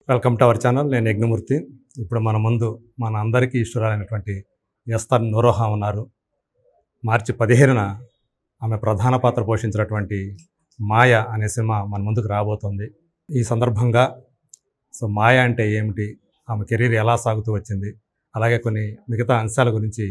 Welcome to our channel నేను యజ్ఞమూర్తి ఇప్పుడు మన ముందు మన అందరికీ ఇష్టరాలైనటువంటి ఎస్తర్ నూరోహా ఉన్నారు మార్చి పదిహేనున ఆమె ప్రధాన పాత్ర పోషించినటువంటి మాయ అనే సినిమా మన ముందుకు రాబోతోంది ఈ సందర్భంగా సో మాయ అంటే ఏమిటి ఆమె కెరీర్ ఎలా సాగుతూ వచ్చింది అలాగే కొన్ని మిగతా అంశాల గురించి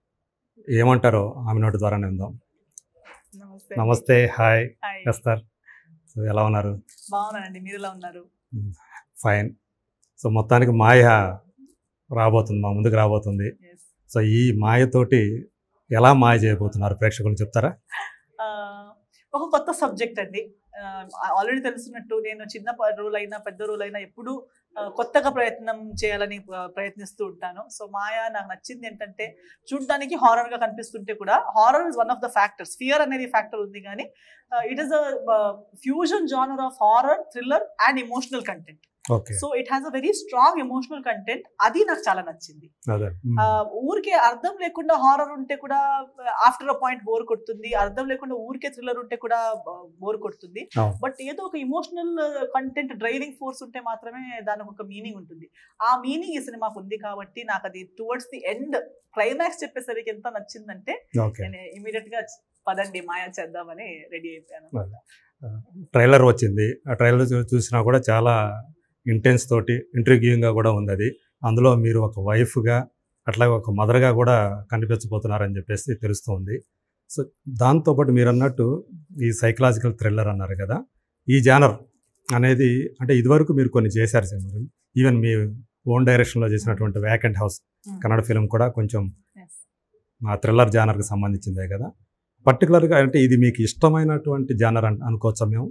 ఏమంటారో ఆమె నోటి ద్వారా విందాం నమస్తే నమస్తే హాయ్ హాయ్. ఎస్తర్ సో ఎలా ఉన్నారు బాగున్నానండి మీరు ఎలా ఉన్నారు ఫైన్ సో మొత్తానికి మాయ రాబోతుంది మా ముందుకు రాబోతుంది Yes. సో ఈ మాయతోటి ఎలా మాయ చేయబోతున్నారు ప్రేక్షకులు చెప్తారా ఆ, ఒక కొత్త సబ్జెక్ట్ అండి ఆల్రెడీ తెలుసున్నట్టు నేను చిన్న రోల్ అయినా పెద్ద రోల్ అయినా ఎప్పుడూ ఆ, కొత్తగా ప్రయత్నం చేయాలని ఆ, ప్రయత్నిస్తూ ఉంటాను సో మాయా నాకు నచ్చింది ఏంటంటే చూడడానికి హారర్ గా కనిపిస్తుంటే కూడా horror is one of the factors fear అనేది ఫ్యాక్టర్ ఉంది కానీ it is a fusion genre of horror thriller and emotional content okay so it has a very strong emotional content అది నాకు చాలా నచ్చింది అదే మ్, ఆ, ఊరికే అర్థం లేకుండా హారర్ ఉంటే కూడా ఆఫ్టర్ అ పాయింట్ బోర్ కొడుతుంది అర్థం లేకుండా ఊరికే థ్రిల్లర్ ఉంటే కూడా బోర్ కొడుతుంది అవును. బట్ ఏదో ఒక ఇమోషనల్ కంటెంట్ డ్రైవింగ్ ఫోర్స్ ఉంటే మాత్రమే దానికి ఒక మీనింగ్ ఉంటుంది ఆ మీనింగ్ ఈ సినిమాకు ఉంది కాబట్టి నాకు అది టువర్డ్స్ ది ఎండ్ క్లైమాక్స్ చెప్పేసరికి ఎంత నచ్చిందంటే ఓకే నేను ఇమీడియట్ గా పదండి మాయా చేద్దామని రెడీ అయిపోయాను ట్రైలర్ వచ్చింది ఆ ట్రైలర్ చూ- చూసినా కూడా చాలా ఇంటెన్స్ తోటి ఇంట్రిగ్యూయింగ్గా కూడా ఉంది అది అందులో మీరు ఒక వైఫ్గా అట్లాగే ఒక మదర్గా కూడా కనిపించబోతున్నారని చెప్పేసి తెలుస్తుంది సో దాంతోపాటు మీరు అన్నట్టు ఈ సైకలాజికల్ థ్రిల్లర్ అన్నారు కదా ఈ జానర్ అనేది అంటే ఇదివరకు మీరు కొన్ని చేశారు సినిమాలు ఈవెన్ మీ ఓన్ డైరెక్షన్లో చేసినటువంటి వ్యాకెంట్ హౌస్ కన్నడ ఫిలిం కూడా కొంచెం Yes. ఆ థ్రిల్లర్ జానర్కి సంబంధించిందే కదా పర్టికులర్గా అంటే ఇది మీకు ఇష్టమైనటువంటి జానర్ అని అనుకోవచ్చా మేము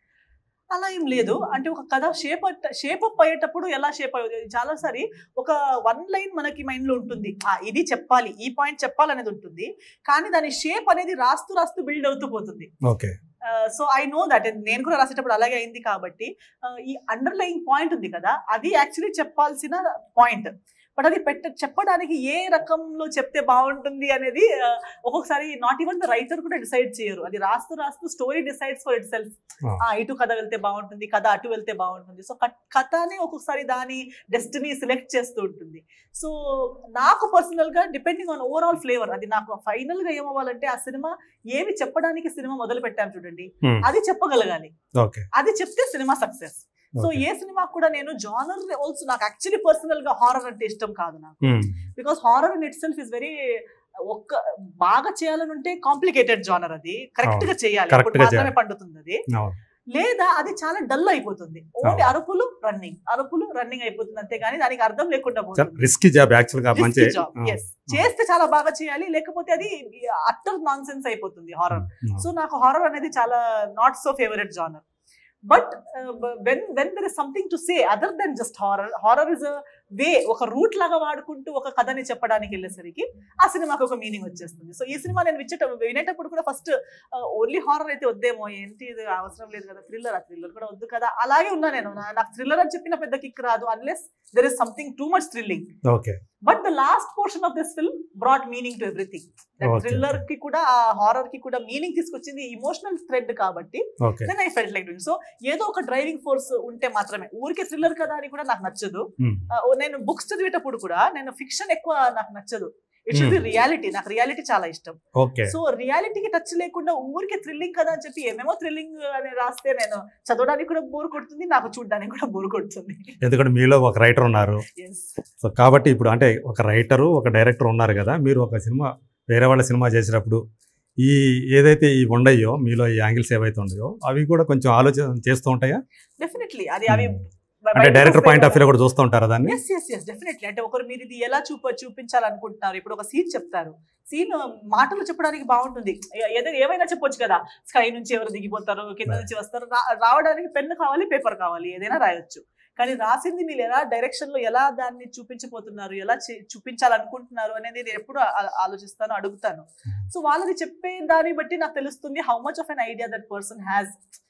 అలా ఏం లేదు అంటే ఒక కథ షేప్ షేప్ అప్ అయ్యేటప్పుడు ఎలా షేప్ అయ్యేది చాలాసారి ఒక వన్ లైన్ మనకి మైండ్ లో ఉంటుంది ఆ, ఇది చెప్పాలి ఈ పాయింట్ చెప్పాలనేది ఉంటుంది కానీ దాని షేప్ అనేది రాస్తూ రాస్తూ బిల్డ్ అవుతూ పోతుంది okay so I know that నేను కూడా రాసేటప్పుడు అలాగే అయింది కాబట్టి ఆ, ఈ అండర్లయింగ్ పాయింట్ ఉంది కదా అది యాక్చువల్లీ చెప్పాల్సిన పాయింట్ బట్ అది పెట్ట చెప్పడానికి ఏ రకంలో చెప్తే బాగుంటుంది అనేది ఆ, ఒక్కొక్కసారి నాట్ ఈవెన్ ద రైటర్ కూడా డిసైడ్ చేయరు అది రాస్తూ రాస్తూ story decides for itself Ah. ఇటు కథ వెళ్తే బాగుంటుంది కథ అటు వెళ్తే బాగుంటుంది సో కథనే ఒక్కొక్కసారి దాని డెస్టినీ సెలెక్ట్ చేస్తూ ఉంటుంది సో నాకు పర్సనల్ గా డిపెండింగ్ ఆన్ ఓవరాల్ ఫ్లేవర్ అది నాకు ఫైనల్ గా ఏమవ్వాలంటే ఆ సినిమా ఏమి చెప్పడానికి సినిమా మొదలు పెట్టాను చూడండి అది చెప్పగలగాలి ఓకే అది చెప్తే సినిమా సక్సెస్ సో ఏ సినిమా కూడా నేను జానర్ ఆల్సో నాకు యాక్చువల్లీ పర్సనల్ గా హారర్ అంటే ఇష్టం కాదు నాకు because horror in itself is very ఒక్క బాగా చేయాలని ఉంటే కాంప్లికేటెడ్ జానర్ అది కరెక్ట్ గా చేయాలి Correct అప్పుడు గా మాత్రమే చేయాలి. పండుతుంది అది లేదా అది చాలా డల్ అయిపోతుంది ఓన్లీ అరుపులు రన్నింగ్ అరుపులు రన్నింగ్ అయిపోతుంది అంతేగాని దానికి అర్థం లేకుండా పోతుంది రిస్కీ జాబ్ యాక్చువల్గా మంచి Risky job, yes. చేస్తే చాలా బాగా చేయాలి లేకపోతే అది అట్టర్ నాన్ సెన్స్ అయిపోతుంది హారర్ సో నాకు హారర్ అనేది చాలా not so favourite genre but when when there is something to say other than just horror horror is a way ఒక రూట్ లాగా వాడుకుంటూ ఒక కథని చెప్పడానికి వెళ్ళేసరికి ఆ సినిమాకి ఒక మీనింగ్ వచ్చేస్తుంది సో ఈ సినిమా నేను విచ్చేట వినేటప్పుడు కూడా ఫస్ట్ ఓన్లీ హారర్ అయితే వద్దేమో ఏంటి ఇది అవసరం లేదు కదా థ్రిల్లర్ ఆ థ్రిల్లర్ కూడా వద్దు కదా అలాగే ఉన్నా నేను నా- నాకు థ్రిల్లర్ అని చెప్పిన పెద్ద కిక్ రాదు unless there is something too much thrilling okay but the last portion of this film brought meaning to everything Okay. Thriller కి కూడా ఆ హారర్ కి కూడా మీనింగ్ తీసుకొచ్చింది ఇమోషనల్ థ్రెడ్ కాబట్టి okay then I felt like doing so ఏదో ఒక driving force ఉంటే మాత్రమే ఊరికే థ్రిల్లర్ కదా అని కూడా నాకు నచ్చదు ఆ, ఓ నేను బుక్స్ చదివేటప్పుడు కూడా నేను ఫిక్షన్ ఎక్కువ నాకు నచ్చదు it should be Hmm. Reality నాకు రియాలిటీ చాలా ఇష్టం ఓకే సో రియాలిటీకి టచ్ లేకుండా ఊరికే థ్రిల్లింగ్ కదా అని చెప్పి ఏమేమో థ్రిల్లింగ్ అని రాస్తే నేను చదవడానికి కూడా బోర్ కొడుతుంది నాకు చూడడానికి కూడా బోర్ కొడుతుంది ఎందుకంటే మీలో ఒక రైటర్ ఉన్నారు ఎస్ సో కాబట్టి ఇప్పుడు అంటే ఒక రైటరు ఒక డైరెక్టర్ ఉన్నారు కదా మీరు ఒక సినిమా వేరే వాళ్ళ సినిమా చేసేటప్పుడు ఈ ఏదైతే ఈ ఉండయో మీలో ఈ యాంగిల్స్ ఏవైతే ఉన్నాయో అవి కూడా కొంచెం ఆలోచన చేస్తూ ఉంటాయా డెఫినెట్లీ అది అవి అంటే డైరెక్టర్ పాయింట్ ఆఫ్ వ్యూ కూడా చూస్తూ ఉంటారా దాన్ని ఎస్ ఎస్ ఎస్ డెఫినెట్లీ అంటే ఒకరు మీరు ఇది ఎలా చూప చూపించాలనుకుంటున్నారు ఇప్పుడు ఒక సీన్ చెప్తారు సీన్ మాటలు చెప్పడానికి బాగుంటుంది ఏ- ఏదైనా ఏమైనా చెప్పొచ్చు కదా స్కై నుంచి ఎవరు దిగిపోతారు కింద నుంచి వస్తారు రా- రావడానికి పెన్ కావాలి పేపర్ కావాలి ఏదైనా రాయొచ్చు కానీ రాసింది మీరు ఎలా డైరెక్షన్ లో ఎలా దాన్ని చూపించబోతున్నారు ఎలా చే- చూపించాలనుకుంటున్నారు అనేది నేను ఎప్పుడు ఆ- ఆలోచిస్తాను అడుగుతాను సో వాళ్ళది చెప్పే దాన్ని బట్టి నాకు తెలుస్తుంది how much of an idea that person has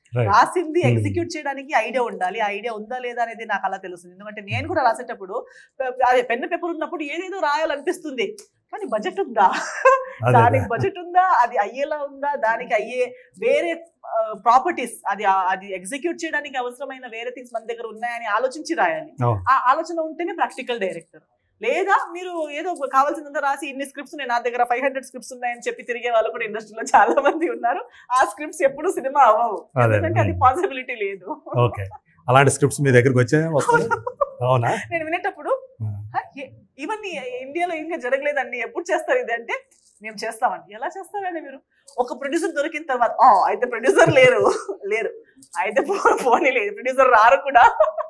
Right. రాసింది Hmm. ఎగ్జిక్యూట్ చేయడానికి ఐడియా ఉండాలి ఐడియా ఉందా లేదా అనేది నాకు అలా తెలుస్తుంది ఎందుకంటే నేను కూడా రాసేటప్పుడు పె- అదే పెన్ను పేపర్ ఉన్నప్పుడు ఏదేదో రాయాలనిపిస్తుంది కానీ బడ్జెట్ ఉందా అదే దానికి బడ్జెట్ ఉందా అది అయ్యేలా ఉందా దానికి అయ్యే వేరే ప్రాపర్టీస్ అది ఆ- అది ఎగ్జిక్యూట్ చేయడానికి అవసరమైన వేరే థింగ్స్ మన దగ్గర ఉన్నాయని ఆలోచించి రాయాలి అవును. ఆ ఆలోచన ఉంటేనే ప్రాక్టికల్ డైరెక్టర్ లేదా మీరు ఏదో కావాల్సినంత రాసి ఇన్ని స్క్రిప్ట్స్ ఉన్నాయి నా దగ్గర ఫైవ్ హండ్రెడ్ స్క్రిప్ట్స్ ఉన్నాయని చెప్పి తిరిగే వాళ్ళు కూడా ఇండస్ట్రీలో చాలా మంది ఉన్నారు ఆ స్క్రిప్ట్స్ ఎప్పుడు సినిమా అవ్వవు అదే ఎందుకంటే అది పాసిబిలిటీ లేదు ఓకే అలాంటి స్క్రిప్ట్స్ మీ దగ్గరికి వచ్చే వస్తాయి అవునా నేను వినేటప్పుడు "హ, ఏ- ఇవన్నీ ఇండియాలో ఇంకా జరగలేదండి ఎప్పుడు చేస్తారు ఇది అంటే మేము చేస్తామండి ఎలా చేస్తారండి మీరు ఒక ప్రొడ్యూసర్ దొరికిన తర్వాత "ఆ, అయితే ప్రొడ్యూసర్ లేరు లేరు అయితే పో- పోనీ లేదు ప్రొడ్యూసర్ రారు కూడా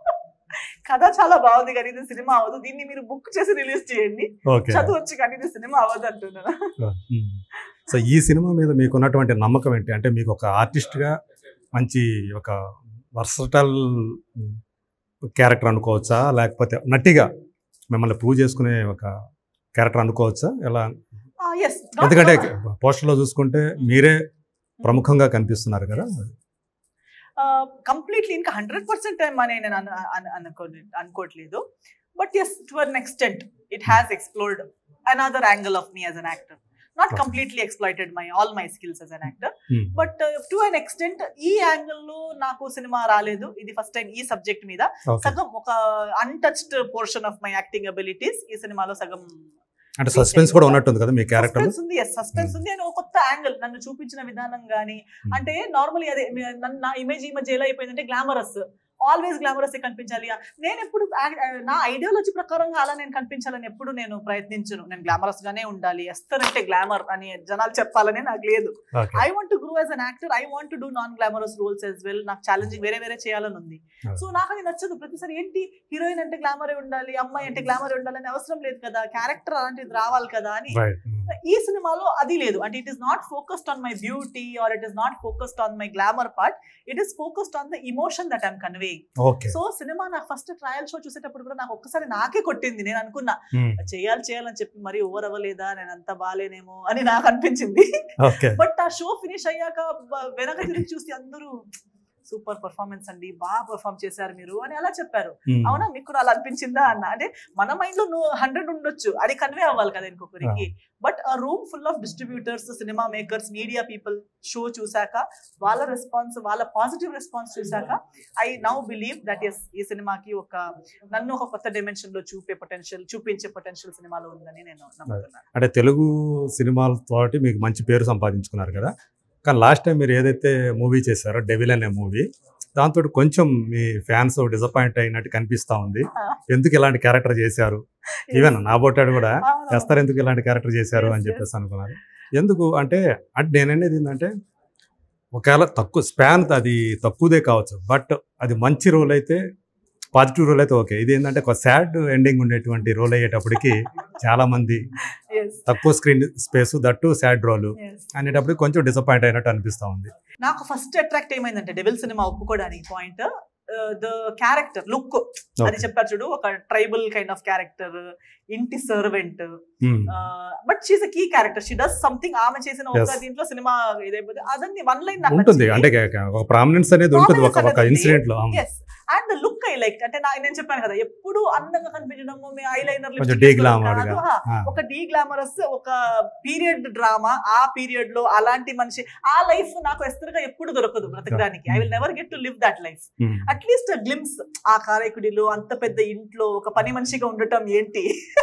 కథ చాలా బాగుంది కానీ ఇది సినిమా అవ్వదు దీన్ని మీరు బుక్ చేసి రిలీజ్ చేయండి ఓకే చదవచ్చు కానీ ఇది సినిమా అవ్వదు అంటున్నాను సో ఈ సినిమా మీద మీకు ఉన్నటువంటి నమ్మకం ఏంటి అంటే మీకు ఒక ఆర్టిస్ట్గా మంచి ఒక వర్సటల్ క్యారెక్టర్ అనుకోవచ్చా లేకపోతే నటిగా మిమ్మల్ని ప్రూవ్ చేసుకునే ఒక క్యారెక్టర్ అనుకోవచ్చా ఎలా ఎస్ ఎందుకంటే పోస్టర్లో చూసుకుంటే మీరే ప్రముఖంగా కనిపిస్తున్నారు కదా కంప్లీట్లీ ఇంకా హండ్రెడ్ పర్సెంట్ అని నేను అను- అను- అనుకో అనుకోవట్లేదు but yes to an extent it has explored another angle of me as an actor not Okay. Completely exploited my all my skills as an actor Hmm. But to an extent ఈ angle లో నాకు cinema రాలేదు ఇది first time ఈ subject మీద okay సగం ఒక untouched portion of my acting abilities ఈ సినిమాలో సగం అంటే సస్పెన్స్ కూడా ఉన్నట్టుంది కదా మీ క్యారెక్టర్ సస్పెన్స్ ఉంది ఎస్ సస్పెన్స్ ఉంది అని ఒక కొత్త యాంగిల్ నన్ను చూపించిన విధానం గానీ అంటే నార్మల్లీ అదే మీ- నన్ను- నా ఇమేజ్ ఈ మధ్య ఎలా అయిపోయిందంటే గ్లామరస్ ఆల్వేస్ గ్లామరస్ కనిపించాలి నేను ఎప్పుడు యాక్- నా ఐడియాలజీ ప్రకారంగా అలా నేను కనిపించాలని ఎప్పుడు నేను ప్రయత్నించను నేను గ్లామరస్ గానే ఉండాలి ఎస్తర్ అంటే గ్లామర్ అని జనాలు చెప్పాలని నాకు లేదు okay I want grow as an actor I want do non glamorous roles as well నాకు ఛాలెంజింగ్ వేరే వేరే చేయాలని ఉంది Okay. సో నాకు అది నచ్చదు ప్రతిసారి ఏంటి హీరోయిన్ అంటే గ్లామరే ఉండాలి అమ్మాయి అంటే గ్లామరే ఉండాలని అవసరం లేదు కదా క్యారెక్టర్ అలాంటిది రావాలి కదా అని రైట్ ఈ సినిమాలో అది లేదు అంటే it is not focused on my beauty or it is not focused on my glamour part it is focused on the emotion that I'm conveying okay so cinema నాకు ఫస్ట్ ట్రయల్ షో చూసేటప్పుడు కూడా నాకు ఒక్కసారి నాకే కొట్టింది నేను అనుకున్నా చేయాలి చేయాలని చెప్పి మరి ఓవర్ అవ్వలేదా నేను అంత బాగాలేనేమో అని నాకు అనిపించింది ఓకే బట్ ఆ షో ఫినిష్ అయ్యాక బ- వెనక తిరిగి చూసి అందరూ సూపర్ పర్ఫార్మెన్స్ అండి బాగా పర్ఫామ్ చేశారు మీరు అని అలా చెప్పారు అవునా మీకు కూడా అలా అనిపించిందా అన్న అంటే మన మైండ్ లో నువ్వు హండ్రెడ్ ఉండొచ్చు అది కన్వే అవ్వాలి కదా ఇంకొకరికి బట్ ఆ room full of distributors cinema makers media people show చూసాక వాళ్ళ రెస్పాన్స్ వాళ్ళ పాజిటివ్ రెస్పాన్స్ చూసాక I now believe that yes ఈ సినిమాకి ఒక నన్ను ఒక కొత్త డైమెన్షన్ లో చూపే పొటెన్షియల్ చూపించే పొటెన్షియల్ సినిమాలో ఉందని నేను నమ్ముతున్నాను అంటే తెలుగు సినిమాలతోటి మీకు మంచి పేరు సంపాదించుకున్నారు కదా కానీ లాస్ట్ టైం మీరు ఏదైతే మూవీ చేశారో డెవిల్ అనే మూవీ దాంతో కొంచెం మీ ఫ్యాన్స్ డిసప్పాయింట్ అయినట్టు కనిపిస్తా ఉంది ఎందుకు ఇలాంటి క్యారెక్టర్ చేశారు ఈవెన్ నా బొట్టాడు కూడా అవును. ఎస్తారు ఎందుకు ఇలాంటి క్యారెక్టర్ చేశారు Yes, అని yes. చెప్పేసి అనుకున్నారు ఎందుకు అంటే అంటే నేను అనేది ఏంటంటే ఒకవేళ తక్కువ స్పాన్ అది తక్కువదే కావచ్చు బట్ అది మంచి రోల్ అయితే పాజిటివ్ రోల్ అయితే ఓకే ఇది ఏంటంటే ఒక సాడ్ ఎండింగ్ ఉండేటువంటి రోల్ అయ్యేటప్పటికి చాలా మంది Yes, తక్కువ screen space that sad role yes. అనేటప్పుడు కొంచెం డిసప్పాయింట్ అయినట్టు అనిపిస్తా ఉంది నాకు ఫస్ట్ అట్రాక్ట్ ఏమైందంటే డెవిల్ సినిమా ఒప్పుకోవడానికి పాయింట్ ద క్యారెక్టర్ లుక్ అది Okay. చెప్పారు చూడు ఒక ట్రైబల్ కైండ్ ఆఫ్ క్యారెక్టర్ ఇంటి servant Hmm. But she's a key character she does something ఆమె చేసిన ఒక Yes. దీంట్లో సినిమా ఇదైపోతే అదని వన్ లైన్ ఉంటుంది అంటే ఒక ప్రామినెన్స్ అనేది ఉంటుంది ఒక ఒక ఇన్సిడెంట్ లో అవును. Yes and the look I like అంటే నా- నేను చెప్పాను కదా ఎప్పుడు అందంగా కనిపించడము మీ ఐ లైనర్ కొంచెం de-glamour గా. ఆ. ఒక డీ గ్లామరస్ ఒక పీరియడ్ డ్రామా ఆ పీరియడ్ లో అలాంటి మనిషి ఆ లైఫ్ నాకు ఎస్తరుగా ఎప్పుడు దొరకదు బ్రతకడానికి I will never get to live that life Hmm. At least glimpse ఆ కారైకుడిలో అంత పెద్ద ఇంట్లో ఒక పని మనిషిగా ఉండటం ఏంటి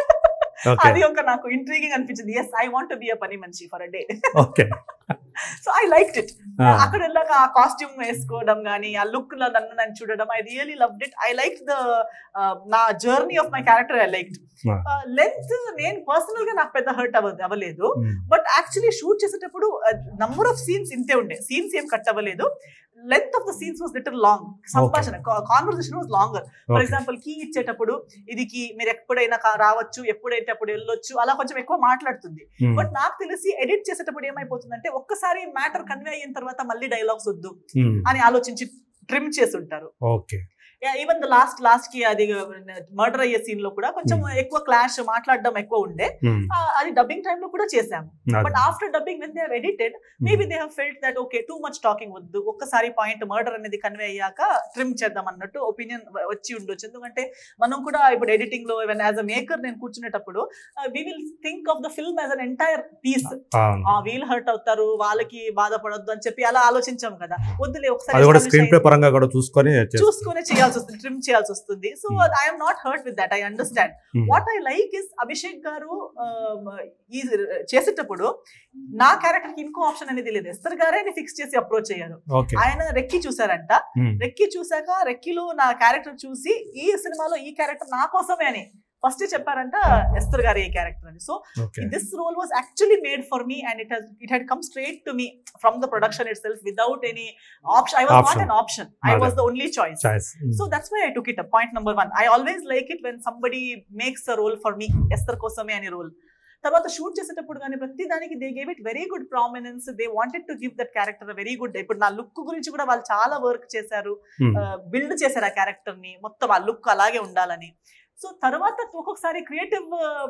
ఓకే అది ఒక నాకు ఇంట్రీగింగ్ అనిపించింది yes I want be a పని మనిషి for a day okay so I like it ఆ. అక్కడ వెళ్ళాక ఆ కాస్ట్యూమ్ వేసుకోవడం కానీ ఆ లుక్ లో నన్ను నన్ను చూడడం I really love it I like the నా journey of my character I like Ah. Length నేను పర్సనల్ గా నాకు పెద్ద హర్ట్ అవ్వదు అవ్వలేదు Hmm. బట్ యాక్చువల్లీ షూట్ చేసేటప్పుడు నంబర్ ఆఫ్ సీన్స్ ఇంతే ఉండే సీన్స్ ఏం కట్ అవ్వలేదు length of the scenes was little long సంభాషణ conversation was longer for Okay. Example కీ ఇచ్చేటప్పుడు ఇది కీ మీరు ఎప్పుడైనా కా- రావచ్చు ఎప్పుడైతే అప్పుడు వెళ్ళొచ్చు అలా కొంచెం ఎక్కువ మాట్లాడుతుంది Hmm. బట్ నాకు తెలిసి ఎడిట్ చేసేటప్పుడు ఏమైపోతుందంటే ఒక్కసారి మ్యాటర్ కన్వే అయిన తర్వాత మళ్ళీ డైలాగ్స్ వద్దు Hmm. అని ఆలోచించి ట్రిమ్ చేసి ఉంటారు okay even the last last కి అది మర్డర్ అయ్యే సీన్ లో కూడా కొంచెం Hmm. ఎక్కువ క్లాష్ మాట్లాడడం ఎక్కువ ఉండే ఉమ్, ఆ, అది డబ్బింగ్ టైమ్ లో కూడా చేసాము అది. But after dubbing when they have edited maybe they have felt that okay too much talking వద్దు ఒక్కసారి పాయింట్ మర్డర్ అనేది కన్వే అయ్యాక ట్రిమ్ చేద్దాం అన్నట్టు ఒపీనియన్ వచ్చి ఉండొచ్చు ఎందుకంటే మనం కూడా ఇప్పుడు ఎడిటింగ్ లో ఈవెన్ యాజ్ అ మేకర్ నేను కూర్చునేటప్పుడు we will think of the film as an entire piece అవును. ఆ వీల్ హర్ట్ అవుతారు వాళ్ళకి బాధపడొద్దు అని చెప్పి అలా ఆలోచించాం కదా వద్దులే ఒకసారి అది కూడా establish స్క్రీన్ ప్లే అయింది. పరంగా కూడా చూసుకొని చేస్తారు. చూసుకునే చేయాల్సి వస్తుంది ట్రిమ్ చేయాల్సి వస్తుంది so Hmm. I'm not hurt with that I understand um, what I like is Abhishek garu ఆ, ఈ చేసేటప్పుడు నా క్యారెక్టర్ కి ఇంకో ఆప్షన్ అనేది లేదు ఎస్తర్ గారే ఫిక్స్ చేసి అప్రోచ్ అయ్యారు ఓకే ఆయన రెక్కి చూసారంట ఉమ్, రెక్కి చూసాక రెక్కిలో నా క్యారెక్టర్ చూసి ఈ సినిమాలో ఈ క్యారెక్టర్ నా కోసమే అని ఫస్ట్ చెప్పారంట ఎస్తర్ గారు ఈ క్యారెక్టర్ అని so okay this role was actually made for me and it it had come straight to me from the production itself without any option I was not Option. An option I అదే. Was the only choice choice so that's why I took it point number one I always like it when somebody makes a role for me Esther కోసమే అని role తర్వాత shoot చేసేటప్పుడు కానీ ప్రతి దానికి they gave it very good prominence they wanted to give that character very good ఇప్పుడు నా look గురించి కూడా వాళ్ళు చాలా వర్క్ చేశారు బిల్డ్ చేశారు ఆ క్యారెక్టర్ ని మొత్తం ఆ లుక్ అలాగే ఉండాలని సో తర్వాత ఒక్కొక్కసారి క్రియేటివ్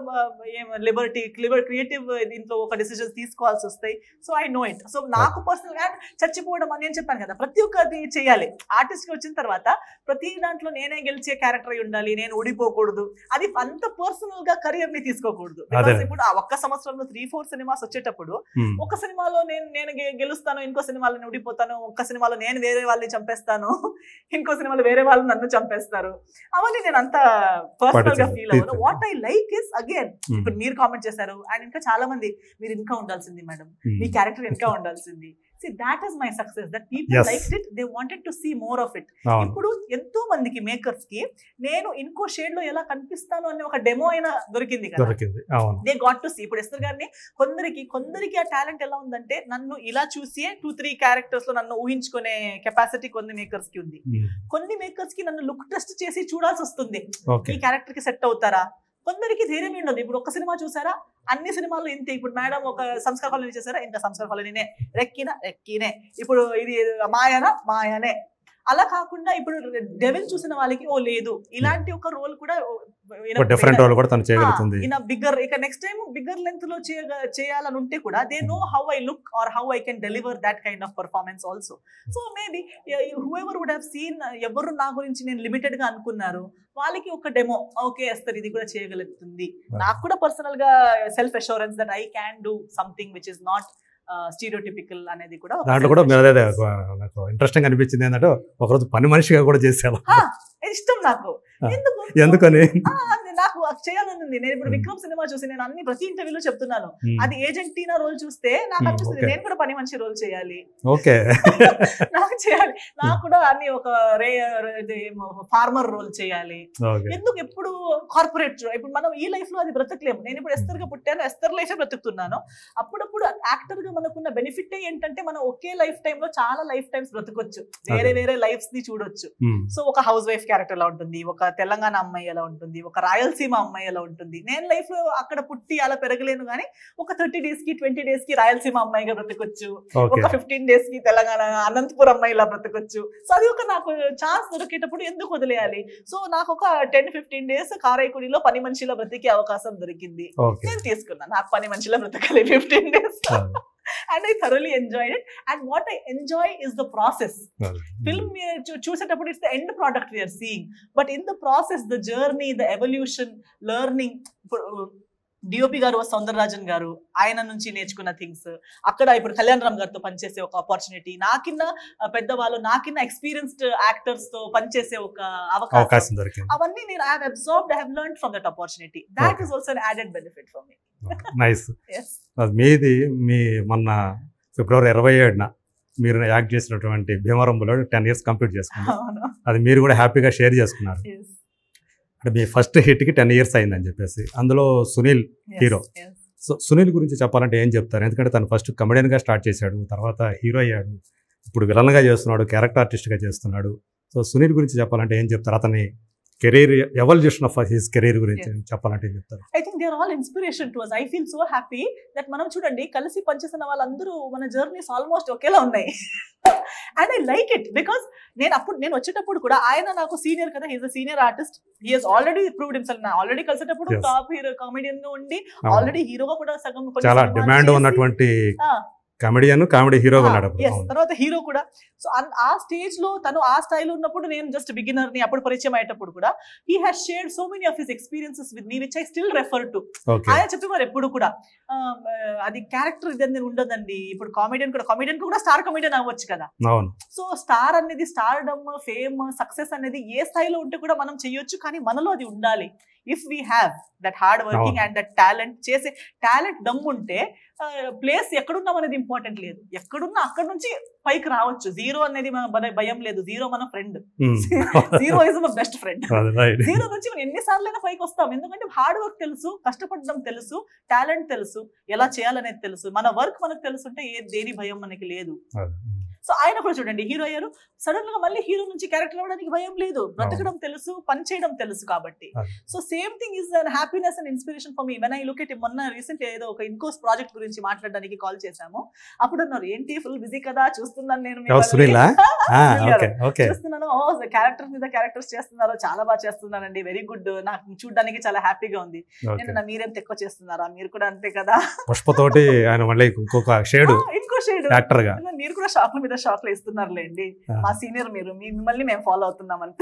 లిబర్టీ క్రియేటివ్ దీంట్లో ఒక డిసిజన్స్ తీసుకోవాల్సి వస్తాయి so I know it so నాకు పర్సనల్ గా చచ్చిపోవడం అని నేను చెప్పాను కదా ప్రతి ఒక్కటి చేయాలి ఆర్టిస్ట్ కి వచ్చిన తర్వాత ప్రతి దాంట్లో నేనే గెలిచే క్యారెక్టర్ అయి ఉండాలి నేను ఊడిపోకూడదు అది అంత పర్సనల్ గా కెరియర్ ని తీసుకోకూడదు Because అదే. ఇప్పుడు ఆ ఒక్క సంవత్సరంలో త్రీ ఫోర్ సినిమాస్ వచ్చేటప్పుడు ఉమ్, ఒక సినిమాలో నేను నేను గె- గెలుస్తాను ఇంకో సినిమాలో నేను ఊడిపోతాను ఒక్క సినిమాలో నేను వేరే వాళ్ళని చంపేస్తాను ఇంకో సినిమాలో వేరే వాళ్ళు నన్ను చంపేస్తారు అవన్నీ నేను అంత పర్సనల్ గా పట్టించుకో- ఫీల్ అవ్వను తీర్చు. What I like is again um, ఇప్పుడు మీరు కామెంట్ చేశారు అండ్ ఇంకా చాలా మంది మీరు ఇంకా ఉండాల్సింది మేడం ఉమ్, మీ క్యారెక్టర్ ఇంకా ఉండాల్సింది see that is my success that people Yes. Like it they wanted to see more of it అవును ఇప్పుడు ఎంతో మందికి మేకర్స్ కి నేను ఇంకో షేడ్ లో ఎలా కనిపిస్తాను అనే ఒక డెమో అయినా దొరికింది కదా దొరికింది అవును దే గాట్ టు సీ ఇప్పుడు ఎస్తర్ గారిని కొందరికి కొందరికి ఆ టాలెంట్ ఎలా ఉందంటే నన్ను ఇలా చూసియే టూ త్రీ క్యారెక్టర్స్ లో నన్ను ఊహించుకునే కెపాసిటీ కొన్ని మేకర్స్ కి ఉంది ఉమ్, కొన్ని మేకర్స్ కి నన్ను లుక్ టెస్ట్ చేసి చూడాల్సి వస్తుంది ఓకే ఈ క్యారెక్టర్ కి సెట్ అవుతారా కొందరికి ధైర్యం ఉండదు ఇప్పుడు ఒక్క సినిమా చూసారా అన్ని సినిమాల్లో ఇంతే ఇప్పుడు మేడం ఒక సంస్కార కాలనీ చేశారా ఇంకా సంస్కార కాలనీనే రెక్కిన రెక్కినే ఇప్పుడు ఇది మాయన మాయనే అలా కాకుండా ఇప్పుడు డెవిల్ చూసిన వాళ్ళకి ఓ లేదు ఇలాంటి ఒక రోల్ కూడా ఒక డిఫరెంట్ రోల్ కూడా తను చేయగలుగుతుంది ఇన్ బిగ్గర్ ఇక నెక్స్ట్ టైం బిగ్గర్ లెంత్ లో చేయ- చేయాలని ఉంటే కూడా they know how I look or how I can deliver that kind of performance also so maybe whoever would have seen ఎవరు నా గురించి నేను లిమిటెడ్ గా అనుకున్నారు వాళ్ళకి ఒక డెమో ఓకే వేస్తారు ఇది కూడా చేయగలుగుతుంది నాకు కూడా పర్సనల్ గా self assurance that I can do something which is not stereotypical అనేది కూడా ఒక దాంట్లో కూడా మీరు అదే self-assurance. నాకు ఇంట్రెస్టింగ్ అనిపించింది ఏంటంటే ఒకరోజు పని మనిషిగా కూడా చేశాను ఆ, ఇష్టం నాకు ఆ. ఎందుకు ఎందుకని ఆ, అది నాకు అది చేయాలని ఉంది నేను ఇప్పుడు Hmm. విక్రమ్ సినిమా చూసి నేను అన్ని ప్రతి ఇంటర్వ్యూలో చెప్తున్నాను ఉమ్, అది ఏజెంట్ టీనా రోల్ చూస్తే నాకు Hmm, అనిపిస్తుంది okay. నేను కూడా పని మంచి రోల్ చేయాలి ఓకే నాకు చేయాలి నాకు కూడా అన్ని ఒక రే ఫార్మర్ రోల్ చేయాలి ఓకే ఎందుకు ఎప్పుడు కార్పొరేట్ ఇప్పుడు మనం ఈ లైఫ్ లో అది బ్రతకలేము నేను ఇప్పుడు ఎస్తర్ గా పుట్టాను ఎస్తర్ లైఫ్ బ్రతుకుతున్నాను అప్పుడప్పుడు యాక్టర్ గా మనకున్న బెనిఫిట్ ఏంటంటే మనం ఒకే లైఫ్ టైమ్ లో చాలా లైఫ్ టైమ్స్ బ్రతకొచ్చు వేరే అదే. వేరే లైఫ్స్ ని చూడొచ్చు ఉమ్, సో ఒక హౌస్ వైఫ్ క్యారెక్టర్ ఎలా ఉంటుంది ఒక తెలంగాణ అమ్మాయి ఎలా ఉంటుంది ఒక రాయలసీమ అమ్మాయి ఎలా ఉంటుంది నేను లైఫ్ లో అక్కడ పుట్టి అలా పెరగలేను కానీ ఒక థర్టీ డేస్ కి ట్వంటీ డేస్ కి రాయలసీమ అమ్మాయిగా బ్రతకొచ్చు ఓకే ఒక ఫిఫ్టీన్ డేస్ కి తెలంగాణ అనంతపురం అమ్మాయి ఇలా బ్రతకొచ్చు సో అది ఒక నాకు ఛాన్స్ దొరికేటప్పుడు ఎందుకు వదిలేయాలి సో నాకు ఒక టెన్ ఫిఫ్టీన్ డేస్ కారైకుడిలో పని మనిషిలో బ్రతికే అవకాశం దొరికింది ఓకే నేను తీసుకున్నాను నాకు పని మనిషిలో బ్రతకాలి fifteen days and I thoroughly enjoy it and what I enjoy is the process film చూసేటప్పుడు it's the end product we are seeing but in the process the journey the evolution learning DOP గారు సౌందరరాజన్ గారు ఆయన నుంచి నేర్చుకున్న things అక్కడ ఇప్పుడు కళ్యాణ్ రామ్ గారితో పనిచేసే ఒక ఆపర్చునిటీ నాకిన్న ఆ, పెద్దవాళ్ళు నాకిన్న ఎక్స్పీరియన్స్డ్ యాక్టర్స్ తో పనిచేసే ఒక అవకాశం అవకాశం దొరికింది అవన్నీ నేను I observed I have learn from that opportunity that Okay. Is also an added benefit for me nice yes అది మీది మీ మొన్న ఫిబ్రవరి ఇరవై ఏడున మీరు యాక్ట్ చేసినటువంటి భీమవరంలో టెన్ ఇయర్స్ కంప్లీట్ చేసుకున్నారు అవును అది మీరు కూడా హ్యాపీగా షేర్ చేసుకున్నారు Yes. అంటే మీ ఫస్ట్ హిట్కి టెన్ ఇయర్స్ అయిందని చెప్పేసి అందులో Sunil Yes. Hero. Yes. So Sunil గురించి చెప్పాలంటే ఏం చెప్తారు ఎందుకంటే తను ఫస్ట్ కమెడియన్గా స్టార్ట్ చేశాడు తర్వాత హీరో అయ్యాడు ఇప్పుడు విలన్గా చేస్తున్నాడు క్యారెక్టర్ ఆర్టిస్ట్గా చేస్తున్నాడు సో సునీల్ గురించి చెప్పాలంటే ఏం చెప్తారు అతని career evolution of his career గురించి చెప్పాలంటే ఏం చెప్తారు I think they are all inspiration to us I feel so happy that మనం చూడండి కలిసి పనిచేసిన వాళ్ళందరూ మన జర్నీస్ ఆల్మోస్ట్ ఒకేలా ఉన్నాయి and I like it because నేను అప్పుడు నేను వచ్చేటప్పుడు కూడా ఆయన నాకు సీనియర్ కదా he's a senior artist he's already proved himself నా ఆల్రెడీ కలిసేటప్పుడు Yes. టాప్ హీరో కామెడియన్ గా ఉండి అవును. ఆల్రెడీ హీరోగా కూడా సగం కొన్ని చాలా సినిమాలు డిమాండ్ చేసి- ఉన్నటువంటి ఆ. కామెడియన్ కామెడీ హీరోగా ఉన్నాడు అప్పుడు. yes, అవును. తర్వాత హీరో కూడా సో ఆ స్టేజ్ లో తను ఆ స్థాయిలో ఉన్నప్పుడు నేను జస్ట్ బిగినర్ ని అప్పుడు పరిచయం అయ్యేటప్పుడు కూడా he has shared so many of his experiences with me which I still refer to okay ఆయన చెప్పేవారు ఎప్పుడు కూడా ఆ, అది క్యారెక్టర్ ఇదని ఉండదండి ఇప్పుడు కామెడియన్ కూడా కామెడియన్ కూడా స్టార్ కామెడియన్ అవ్వచ్చు కదా అవును సో స్టార్ అనేది స్టార్డమ్ ఫేమ్ సక్సెస్ అనేది ఏ స్థాయిలో ఉంటే కూడా మనం చేయొచ్చు కానీ మనలో అది ఉండాలి if we have that hard working అవును. అండ్ దట్ టాలెంట్ చేసే టాలెంట్ దమ్ ఉంటే ప్లేస్ ఎక్కడున్నాం అనేది ఇంపార్టెంట్ లేదు ఎక్కడున్నా అక్కడ నుంచి పైకి రావచ్చు జీరో అనేది మన భయ- భయం లేదు జీరో మన ఫ్రెండ్ ఉమ్. జీరో ఇస్ మన బెస్ట్ ఫ్రెండ్ అది right. జీరో నుంచి మనం ఎన్నిసార్లైనా పైకి వస్తాం ఎందుకంటే హార్డ్ వర్క్ తెలుసు కష్టపడడం తెలుసు టాలెంట్ తెలుసు ఎలా చేయాలనేది తెలుసు మన వర్క్ మనకు తెలుసుంటే ఏ దేని భయం మనకి లేదు అది. సో ఆయన కూడా చూడండి హీరో అయ్యారు సడన్ గా మళ్ళీ హీరో నుంచి క్యారెక్టర్ అవ్వడానికి భయం లేదు బ్రతకడం తెలుసు పని చేయడం తెలుసు కాబట్టి అది. So same thing is an happiness and inspiration for me when I look at మొన్న రీసెంట్ ఏదో ఒక ఇన్కోస్ ప్రాజెక్ట్ గురించి మాట్లాడడానికి కాల్ చేశాము అప్పుడు అన్నారు ఏంటి ఫుల్ బిజీ కదా చూస్తున్నాను నేను ఎవరు మిమ్మల్ని." సునీలా ఆ, ఆ, సునీల్ గారు. ఓకే ఓకే చూస్తున్నాను ఓ క్యారెక్టర్ మీద క్యారెక్టర్స్ చేస్తున్నారు చాలా బాగా చేస్తున్నారండి వెరీ గుడ్ నాకు చూడడానికి చాలా హ్యాపీగా ఉంది ఓకే నేను నా మీరేం ఎక్కువ చేస్తున్నారా మీరు కూడా అంతే కదా పుష్పతోటి ఆయన మళ్ళీ ఇంకొక షేడు ఆ, ఇంకో షేడ్ యాక్టర్ గా మీరు కూడా షాక్ల మీద షాక్లు ఇస్తున్నారులేండి ఆ. మా సీనియర్ మీరు మీ- మిమ్మల్ని మేము ఫాలో అవుతున్నాం అంతే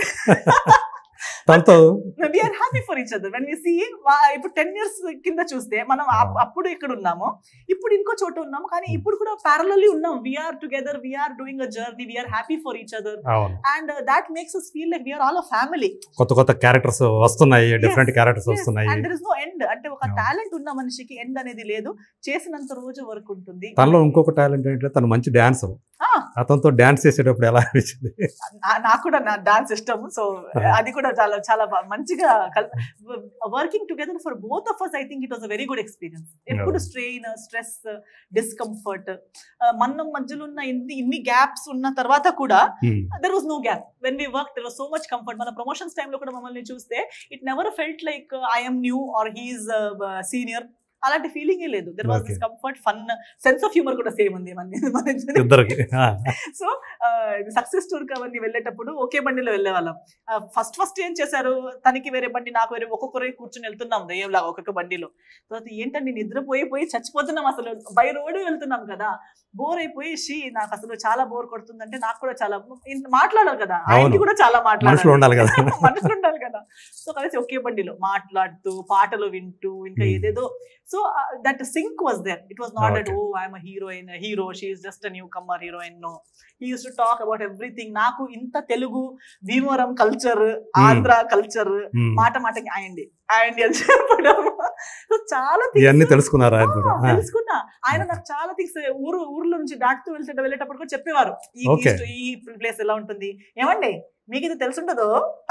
తనతో we are happy for each other when see ఇప్పుడు టెన్ ఇయర్స్ కింద చూస్తే మనం అప్- అప్పుడు ఇక్కడ ఉన్నాము ఇప్పుడు ఇంకో చోట ఉన్నాము కానీ ఇప్పుడు కూడా ప్యారలీ ఉన్నాం we are together we are doing a journey we are happy for each other అవును and that makes us feel like we are all a family కొత్త కొత్త క్యారెక్టర్స్ వస్తున్నాయి డిఫరెంట్ క్యారెక్టర్స్ వస్తున్నాయి and there is no end అంటే ఒక అవును. టాలెంట్ ఉన్న మనిషికి ఎండ్ అనేది లేదు చేసినంత రోజు వరకు ఉంటుంది తనలో ఇంకొక టాలెంట్ ఏంటంటే తను మంచి డాన్సర్ ఆ. అతనితో డాన్స్ చేసేటప్పుడు ఎలా అనిపించింది నా- నాకు కూడా నా డాన్స్ ఇష్టం సో Uh-huh. అది కూడా చాలా చాలా బా- మంచిగా working together for both of us I think it was a very good experience ఎప్పుడు Yeah. స్ట్రెయిన్ స్ట్రెస్ డిస్కంఫర్ట్ మన మధ్యలో ఉన్న ఇన్ని ఇన్ని గ్యాప్స్ ఉన్న తర్వాత కూడా Hmm. There was no gap when we work there was so much comfort మన ప్రమోషన్స్ టైంలో కూడా మమ్మల్ని చూస్తే it never felt like I'm new or he's senior అలాంటి ఫీలింగే లేదు there was Okay. Comfort fun sense of humour కూడా same ఉంది మన మన ఇద్దరికి. ఇద్దరికి ఆ, సో సక్సెస్ టూర్ అవన్నీ వెళ్ళేటప్పుడు ఒకే బండిలో వెళ్ళేవాళ్ళం ఫస్ట్ ఫస్ట్ ఏం చేశారు తనకి వేరే బండి నాకు వేరే ఒక్కొక్కరే కూర్చొని వెళ్తున్నాం దయ్యంలాగా ఒక్కొక్క బండిలో తర్వాత ఏంటండి నిద్రపోయి పోయి చచ్చిపోతున్నాం అసలు బై రోడ్ వెళ్తున్నాం కదా బోర్ అయిపోయి షీ నాకు అసలు చాలా బోర్ కొడుతుందంటే నాకు కూడా చాలా ఇంత మాట్లాడాలి కదా ఆయనకి అవును. కూడా చాలా మనుషులు మాట్లాడాలి ఉండాలి కదా మనుషులు ఉండాలి కదా సో కలిసి ఒకే బండిలో మాట్లాడుతూ పాటలు వింటూ ఇంకా Hmm. ఏదేదో so that sync was there it was not that Okay. Oh I'm heroine hero she's just a newcomer heroine no he used to talk about everything నాకు ఇంత Telugu Bhimavaram culture Andhra culture Hmm. మాట మాటకి ఆయండి ఆయండి అని చెప్పడం so చాలా things- ఇవన్నీ తెలుసుకున్నారు ఆయన కూడా ఆ, ఆ, తెలుసుకున్నా ఆయన నాకు చాలా థింగ్స్ ఊరు ఊర్లో నుంచి దాటుతూ వెళ్తే వెళ్ళేటప్పుడు కూడా చెప్పేవారు ఈ Okay. ఈ- ఈ ప్లేస్ ఎలా ఉంటుంది ఏమండి మీకు ఇది తెలుసుంటదో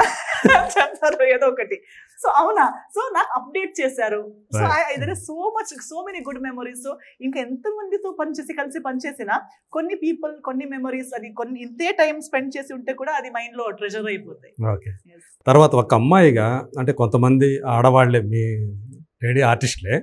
చెప్తారు ఏదో ఒకటి సో అవునా సో నాకు అప్డేట్ చేశారు so Right. Either so much so many good memories so ఇంకా ఎంత మందితో పనిచేసి కలిసి పనిచేసినా కొన్ని పీపుల్ కొన్ని మెమరీస్ అది కొన్ని ఇంతే టైం స్పెండ్ చేసి ఉంటే కూడా అది మైండ్ లో ట్రెజర్ అయిపోతాయి ఓకే తర్వాత ఒక అమ్మాయిగా అంటే కొంతమంది ఆడవాళ్ళే మీ లేడీ ఆర్టిస్టులే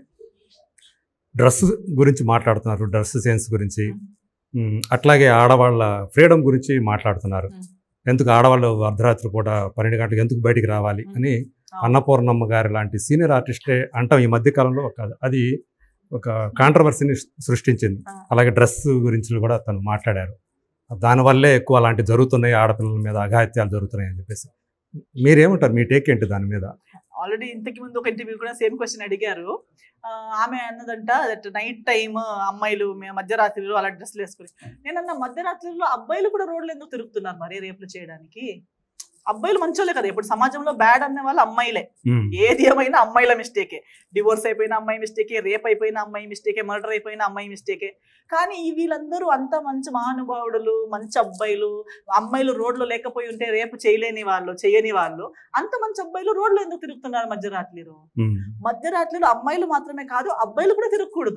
డ్రెస్ గురించి మాట్లాడుతున్నారు డ్రెస్ సెన్స్ గురించి ఉమ్, అట్లాగే ఆడవాళ్ళ ఫ్రీడమ్ గురించి మాట్లాడుతున్నారు ఉమ్. ఎందుకు ఆడవాళ్ళు అర్ధరాత్రి పూట పన్నెండు గంటలకు ఎందుకు బయటికి రావాలి ఉమ్. అని అవును. అన్నపూర్ణమ్మ గారి లాంటి సీనియర్ ఆర్టిస్టే అంటాం ఈ మధ్య కాలంలో ఒక అది ఒక కాంట్రవర్సీని సృష్టించింది ఆ. అలాగే డ్రెస్ గురించి కూడా తను మాట్లాడారు దానివల్లే ఎక్కువ అలాంటి జరుగుతున్నాయి ఆడపిల్లల మీద అఘాయిత్యాలు జరుగుతున్నాయి అని చెప్పేసి మీరేమంటారు మీ టేక్ ఏంటి దాని మీద ఆల్రెడీ ఇంతకు ముందు ఒక ఇంటర్వ్యూ కూడా సేమ్ క్వశ్చన్ అడిగారు ఆ, ఆమె అన్నదంట దట్ నైట్ టైమ్ అమ్మాయిలు మే- మధ్యరాత్రిలో అలా డ్రెస్లు వేసుకుని నేనన్న మధ్యరాత్రిలో అబ్బాయిలు కూడా రోడ్లు ఎందుకు తిరుగుతున్నారు మరి రేపులు చేయడానికి అబ్బాయిలు మంచోళ్ళే కదా ఇప్పుడు సమాజంలో బ్యాడ్ అనే వాళ్ళు అమ్మాయిలే ఉమ్, ఏది ఏమైనా అమ్మాయిల మిస్టేకే డివోర్స్ అయిపోయిన అమ్మాయి మిస్టేకే రేప్ అయిపోయిన అమ్మాయి మిస్టేకే మర్డర్ అయిపోయిన అమ్మాయి మిస్టేకే కానీ ఈ వీళ్ళందరూ అంత మంచి మహానుభావుడులు మంచి అబ్బాయిలు అమ్మాయిలు రోడ్లో లేకపోయి ఉంటే రేపు చేయలేని వాళ్ళు చేయని వాళ్ళు అంత మంచి అబ్బాయిలు రోడ్లో ఎందుకు తిరుగుతున్నారు మధ్యరాత్రిలో ఉమ్, మధ్యరాత్రిలో అమ్మాయిలు మాత్రమే కాదు అబ్బాయిలు కూడా తిరగకూడదు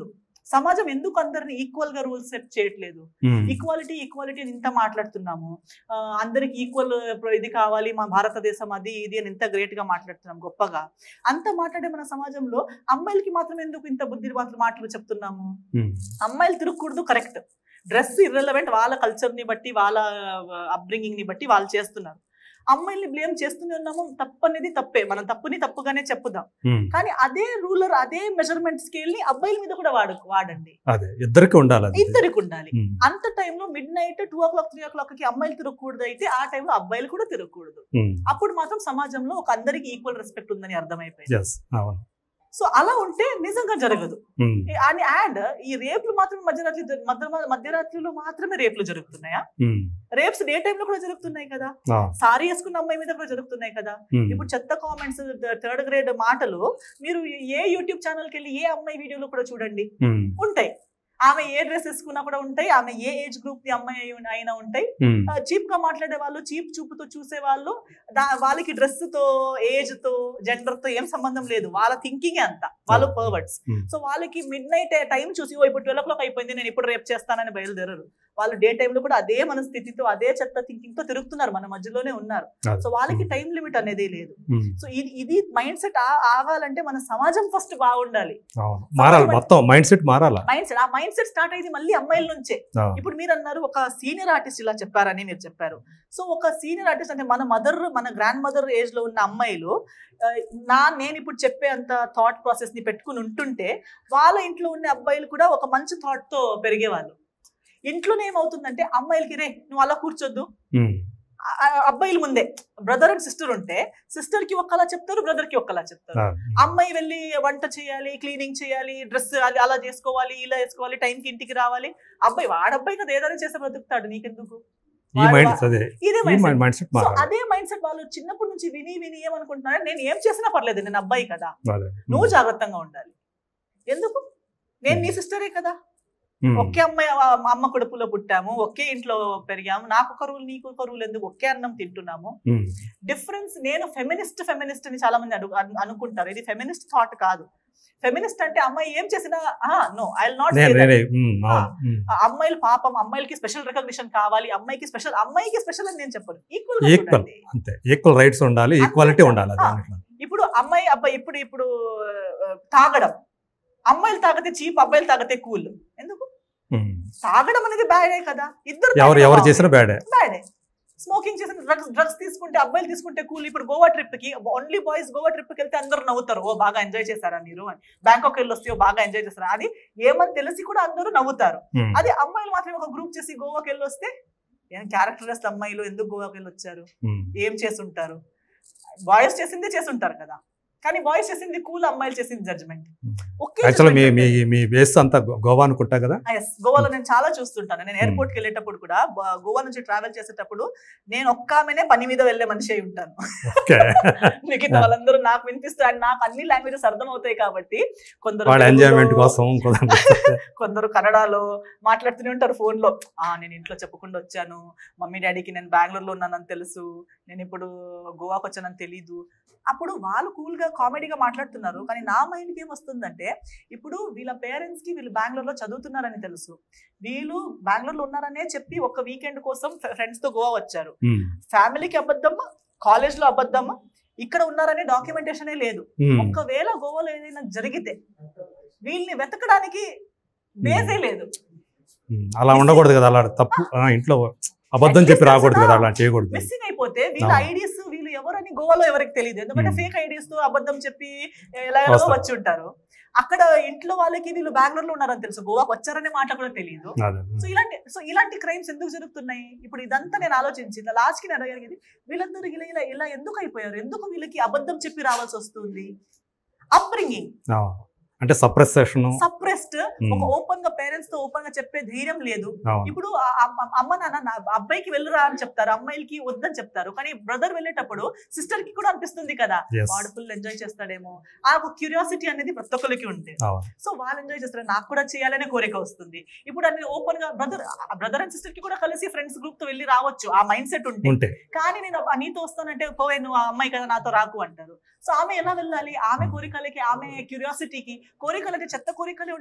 సమాజం ఎందుకు అందరిని ఈక్వల్ గా రూల్స్ సెట్ చేయట్లేదు ఉమ్, ఈక్వాలిటీ ఈక్వాలిటీ అని ఇంత మాట్లాడుతున్నాము ఆ, అందరికి ఈక్వల్ ఇది కావాలి మా భారతదేశం అది ఇది అని ఇంత గ్రేట్ గా మాట్లాడుతున్నాం గొప్పగా అంత మాట్లాడే మన సమాజంలో అమ్మాయిలకి మాత్రం ఎందుకు ఇంత బుద్ధి మాటలు మాటలు చెప్తున్నాము ఉమ్, అమ్మాయిలు తిరగకూడదు కరెక్ట్ డ్రెస్ ఇర్రెలవెంట్ వాళ్ళ కల్చర్ ని బట్టి వాళ్ళ అప్బ్రింగింగ్ ని బట్టి వాళ్ళు చేస్తున్నారు అమ్మాయిల్ని బ్లేమ్ చేస్తూనే ఉన్నాము తప్పు అనేది తప్పే మనం తప్పుని తప్పుగానే చెప్పుదాం ఉమ్. కానీ అదే రూలర్ అదే మెజర్మెంట్ స్కేల్ ని అబ్బాయిల మీద కూడా వాడు వాడండి అదే ఇద్దరికి ఉండాలి అది ఇద్దరికి ఉండాలి ఉమ్, అంత టైంలో midnight two o'clock three o'clock కి అమ్మాయిలు తిరగకూడదు అయితే ఆ టైంలో అబ్బాయిలు కూడా తిరగకూడదు ఉమ్, అప్పుడు మాత్రం సమాజంలో ఒక అందరికి ఈక్వల్ రెస్పెక్ట్ ఉందని అర్థమైపోయింది yes, అవును సో అలా ఉంటే నిజంగా జరగదు ఉమ్, అని అండ్ ఈ రేపులు మాత్రం మధ్యరాత్రి జరు- మధ్య మధ్యరాత్రిలో మాత్రమే రేపులు జరుగుతున్నాయా ఉమ్, రేప్స్ డే టైంలో కూడా జరుగుతున్నాయి కదా ఆ, సారీ వేసుకున్న అమ్మాయి మీద కూడా జరుగుతున్నాయి కదా ఉమ్, ఇప్పుడు చెత్త కామెంట్స్ థర్డ్ గ్రేడ్ మాటలు మీరు ఏ యూట్యూబ్ ఛానల్కి వెళ్ళి ఏ అమ్మాయి వీడియోలో కూడా చూడండి ఉమ్, ఉంటాయి ఆమె ఏ డ్రెస్ వేసుకున్నా కూడా ఉంటాయి ఆమె ఏ ఏజ్ గ్రూప్ ది అమ్మాయి అయి ఉన్న- అయినా ఉంటాయి ఉమ్, చీప్ గా మాట్లాడే వాళ్ళు చీప్ చూపుతో చూసే వాళ్ళు దా- వాళ్ళకి డ్రెస్ తో ఏజ్ తో జెండర్ తో ఏం సంబంధం లేదు వాళ్ళ థింకింగ్ అంత వాళ్ళు పర్వర్డ్స్ Hmm. సో వాళ్ళకి మిడ్ నైట్ టైం చూసి ఓ ఇప్పుడు ట్వెల్వ్ ఓ క్లాక్ అయిపోయింది నేను ఇప్పుడు రేపు చేస్తానని బయలుదేరరు వాళ్ళు డే లో కూడా అదే మనస్థితితో అదే చెత్త థింకింగ్ తో తిరుగుతున్నారు మన మధ్యలోనే ఉన్నారు అదే. సో వాళ్ళకి టైం లిమిట్ అనేది లేదు ఉమ్, సో ఇది ఇది మైండ్ సెట్ ఆగాలంటే మన సమాజం ఫస్ట్ బాగుండాలి అవును మారాలి మొత్తం మైండ్ సెట్ మారాలా మైండ్ సెట్ ఆ మైండ్ సెట్ స్టార్ట్ అయింది మళ్ళీ అమ్మాయిల నుంచే ఆ, ఇప్పుడు మీరు అన్నారు ఒక సీనియర్ ఆర్టిస్ట్ ఇలా చెప్పారని మీరు చెప్పారు సో ఒక సీనియర్ ఆర్టిస్ట్ అంటే మన మదర్ మన గ్రాండ్ మదర్ ఏజ్ లో ఉన్న అమ్మాయిలు ఆ, నా నేను ఇప్పుడు చెప్పే అంత థాట్ ప్రాసెస్ ని పెట్టుకుని ఉంటుంటే వాళ్ళ ఇంట్లో ఉన్న అబ్బాయిలు కూడా ఒక మంచి థాట్ తో పెరిగేవాళ్ళు ఇంట్లోనే ఏమవుతుందంటే అమ్మాయిలకి రే నువ్వు అలా కూర్చోద్దు ఉమ్, ఆ- ఆ అబ్బాయిల ముందే బ్రదర్ అండ్ సిస్టర్ ఉంటే సిస్టర్ కి ఒక్కలా చెప్తారు బ్రదర్ కి ఒక్కలా చెప్తారు ఆ, అమ్మాయి వెళ్ళి వంట చేయాలి క్లీనింగ్ చేయాలి డ్రెస్ అది అలా చేసుకోవాలి ఇలా వేసుకోవాలి టైంకి ఇంటికి రావాలి అబ్బాయి వాడబ్బాయి కదా ఏదైనా చేస్తే బ్రతుకుతాడు నీకెందుకు ఈ వాడు- మైండ్ అదే ఇదే ఈ మైండ్ మైండ్ సెట్ సో మారాలి అదే మైండ్ సెట్ వాళ్ళు చిన్నప్పటి నుంచి విని విని ఏమనుకుంటున్నారు నేను ఏం చేసినా పర్లేదు నేను అబ్బాయి కదా అదే నువ్వు జాగ్రత్తగా ఉండాలి ఎందుకు నేను నీ సిస్టరే కదా ఉమ్, ఒకే అమ్మాయి ఆ అమ్మ కడుపులో పుట్టాము ఒకే ఇంట్లో పెరిగాము నాకు ఒక రూల్ నీకు ఒక రూల్ ఎందుకు ఒకే అన్నం తింటున్నాము ఉమ్, డిఫరెన్స్ నేను ఫెమినిస్ట్ ఫెమినిస్ట్ అని చాలా మంది అడుగు అను- అనుకుంటారు ఇది ఫెమినిస్ట్ థాట్ కాదు ఫెమినిస్ట్ అంటే అమ్మాయి ఏం చేసినా నో ఐ నాట్ నేను నేనే ఉమ్, అవును ఉమ్, అమ్మాయిలు పాపం అమ్మాయిలకి స్పెషల్ రికగ్నిషన్ కావాలి అమ్మాయికి స్పెషల్ అమ్మాయికి స్పెషల్ అని నేను చెప్పను ఈక్వల్ ఈక్వల్ అంతే ఈక్వల్ రైట్స్ ఉండాలి ఈక్వాలిటీ ఉండాలి ఆ. దాంట్లో ఇప్పుడు అమ్మాయి అబ్బాయి ఇప్పుడు ఇప్పుడు ఆ, తాగడం అమ్మాయిలు తాగితే చీప్ అబ్బాయిలు తాగితే కూల్ ఎందుకు ఉమ్. తాగడం అనేది బ్యాడే కదా ఇద్దరు ఎవరు ఎవరు చేసినా బ్యాడే బ్యాడే స్మోకింగ్ చేసిన డ్రగ్స్ డ్రగ్స్ తీసుకుంటే అబ్బాయిలు తీసుకుంటే కూల్ ఇప్పుడు గోవా ట్రిప్ కి ఓన్లీ బాయ్స్ గోవా ట్రిప్ కి వెళ్తే అందరూ నవ్వుతారు ఓ బాగా ఎంజాయ్ చేశారా మీరు అని బ్యాంకాక్ వెళ్ళి వస్తే "ఓ, బాగా ఎంజాయ్ చేస్తారా అది ఏమని తెలిసి కూడా అందరూ నవ్వుతారు ఉమ్, అది అమ్మాయిలు మాత్రమే ఒక గ్రూప్ చేసి గోవాకి వెళ్ళి వస్తే ఏం క్యారెక్టర్లెస్ అమ్మాయిలు ఎందుకు గోవాకి వెళ్ళి వచ్చారు ఉమ్, ఏం చేస్తుంటారు బాయ్స్ చేసిందే చేస్తుంటారు కదా కానీ బాయ్స్ చేసింది కూల్ అమ్మాయిలు చేసింది జడ్జ్మెంట్ ఒకే యాక్చువల్ మీ judgment మీ ఉంటుంది. మీ బేస్ అంతా గో- గోవా అనుకుంటా కదా Yes, గోవాలో నేను చాలా చూస్తుంటాను నేను ఎయిర్పోర్ట్ కి వెళ్ళేటప్పుడు కూడా బ- గోవా నుంచి ట్రావెల్ చేసేటప్పుడు నేను ఒక్క ఆమెనే పని మీద వెళ్ళే మనిషి అయి ఉంటాను ఓకే మిగతా వాళ్ళందరూ నాకు వినిపిస్తారు అండ్ నాకు అన్ని లాంగ్వేజెస్ అర్థం అవుతాయి కాబట్టి కొందరు వాళ్ళ తెలుగులో, ఎంజాయ్మెంట్ కోసం కొందరు- కొందరు కన్నడలో మాట్లాడుతూనే ఉంటారు ఫోన్ లో ఆ నేను ఇంట్లో చెప్పకుండా వచ్చాను మమ్మీ డాడీకి నేను బెంగళూరులో ఉన్నానని తెలుసు నేను ఇప్పుడు గోవాకి వచ్చానని తెలీదు అప్పుడు వాళ్ళు కూల్ గా కామెడీగా మాట్లాడుతున్నారు కానీ నా మైండ్కి ఏం వస్తుందంటే ఇప్పుడు వీళ్ళ పేరెంట్స్ కి వీళ్ళు బెంగళూరులో చదువుతున్నారని తెలుసు వీళ్ళు బెంగళూరులో ఉన్నారనే చెప్పి ఒక వీకెండ్ కోసం ఫ్రెండ్స్ తో గోవా వచ్చారు ఉమ్, ఫ్యామిలీకి అబద్ధం కాలేజ్ లో అబద్ధం ఇక్కడ ఉన్నారనే డాక్యుమెంటేషనే లేదు ఉమ్, ఒకవేళ గోవాలో ఏదైనా జరిగితే వీళ్ళని వెతకడానికి బేసే లేదు ఉమ్, అలా ఉండకూడదు కదా అలా తప్పు ఆ, ఇంట్లో అబద్ధం చెప్పి రాకూడదు కదా అలా చేయకూడదు మిస్సింగ్ అయిపోతే వీళ్ళ అవును. ఐడీస్ వీళ్ళు ఎవరని గోవాలో ఎవరికి తెలియదు ఎందుకంటే Hmm. ఫేక్ ఐడీస్ తో అబద్ధం చెప్పి ఎలా ఎలా వస్తారు. వచ్చి ఉంటారు అక్కడ ఇంట్లో వాళ్ళకి వీళ్ళు బెంగళూరులో ఉన్నారని తెలుసు గోవాకి వచ్చారనే మాట కూడా తెలియదు అదే సో ఇలాంటి సో ఇలాంటి క్రైమ్స్ ఎందుకు జరుగుతున్నాయి ఇప్పుడు ఇదంతా నేను ఆలోచించింది లాస్ట్ కి నేను అడిగేది వీళ్ళందరూ ఇలా ఇలా ఇలా ఎందుకు అయిపోయారు ఎందుకు వీళ్ళకి అబద్ధం చెప్పి రావాల్సి వస్తుంది అప్బ్రింగింగ్ ఆ, అంటే సప్రెసేషన్ సప్రెస్డ్ ఒక ఓపెన్ గా పేరెంట్స్ తో ఓపెన్ గా చెప్పే ధైర్యం లేదు ఇప్పుడు ఆ అమ్మ- అమ్మ నాన్న నా అబ్బాయికి వెళ్ళరా అని చెప్తారు అమ్మాయిలకి వద్దని చెప్తారు కానీ బ్రదర్ వెళ్ళేటప్పుడు సిస్టర్ కి కూడా అనిపిస్తుంది కదా వాడు ఫుల్ ఎంజాయ్ చేస్తాడేమో ఆ ఒక క్యూరియాసిటీ అనేది ప్రతి ఒక్కరికి ఉంటుంది సో వాళ్ళు ఎంజాయ్ చేస్తారు నాకు కూడా చేయాలనే కోరిక వస్తుంది ఇప్పుడు అన్ని ఓపెన్ గా బ్రదర్ బ్రదర్ అండ్ సిస్టర్ కి కూడా కలిసి ఫ్రెండ్స్ గ్రూప్ తో వెళ్ళి రావచ్చు ఆ మైండ్ సెట్ ఉంటే ఉంటే కానీ నేను అబ్బా నీతో వస్తానంటే పోవే నువ్వు ఆ అమ్మాయి కదా నాతో రాకు అంటారు సో ఆమె ఎలా వెళ్ళాలి ఆమె కోరికలకి ఆమె క్యూరియాసిటీకి కోరికలకి చెత్త కోరికలే